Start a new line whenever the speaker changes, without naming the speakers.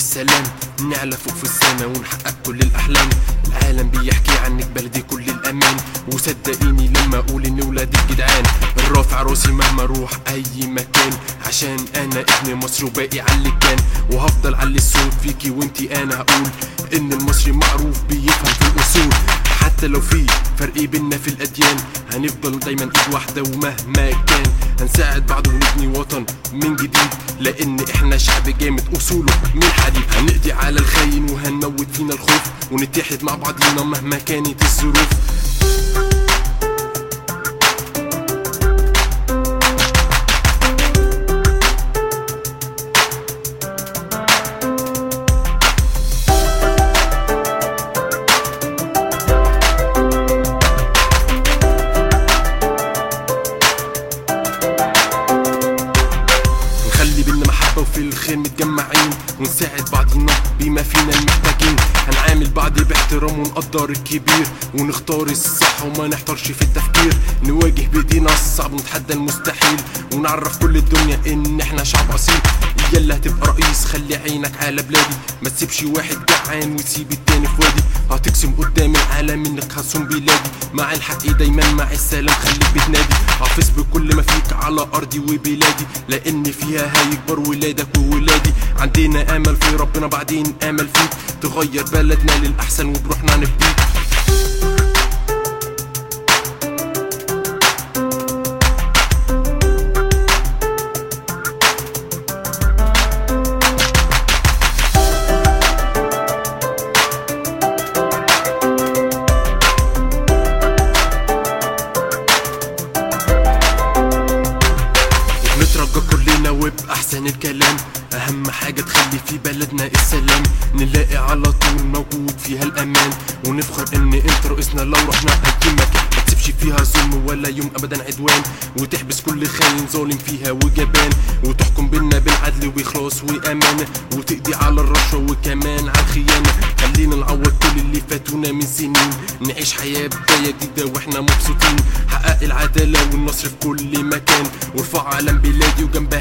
بالسلام نعلى فوق في السما ونحقق كل الأحلام العالم بيحكي عنك بلدي كل الأمان وصدقيني لما أقول إن ولادك جدعان الرافع راسي مهما أروح أي مكان عشان أنا ابن مصر وباقي على اللي كان وهفضل على الصوت فيكي وانتي أنا هقول إن المصري معروف بيفهم في الأصول حتى لو في فرق بينا في الأديان هنفضل دايما إيد واحدة ومهما كان هنساعد بعض ونبني وطن من جديد لأن إحنا شعب جامد أصوله من حديد هنقضي على الخاين وهنموت فينا الخوف ونتحد مع بعضينا مهما كانت الظروف نخلي بينا محبة وفي الخير متجمعين ونساعد بعضينا بما فينا المحتاجين هنعامل بعض باحترام ونقدر الكبير ونختار الصح وما نحتارش في التفكير نواجه بايدينا الصعب ونتحدى المستحيل ونعرف كل الدنيا ان احنا شعب اصيل يلا هتبقى رئيس خلي عينك على بلادي ما تسيبش واحد جعان وتسيب التاني في وادي هتقسم قدام العالم انك هتصوم بلادي مع الحق دايما مع السلام خليك بتنادي حافظ بكل ما فيك على ارضي وبلادي لان فيها هيكبر ولادك وولادي عندنا امل في ربنا بعدين امل فيك تغير بلدنا للاحسن وبروحنا نبديك نترجى كلنا وبأحسن الكلام أهم حاجة تخلي في بلدنا السلام نلاقي على طول موجود فيها الأمان ونفخر إن أنت رئيسنا لو رحنا أي مكان ما تسيبش فيها ظلم ولا يوم أبدا عدوان وتحبس كل خاين ظالم فيها وجبان وتحكم بينا بالعدل وإخلاص وأمانة وتقضي على الرشوة وكمان على الخيانة خلينا نعوض كل اللي فاتونا من سنين نعيش حياة بداية جديدة واحنا مبسوطين حقق العدالة والنصر في كل مكان وارفع علم بلادي وجنبها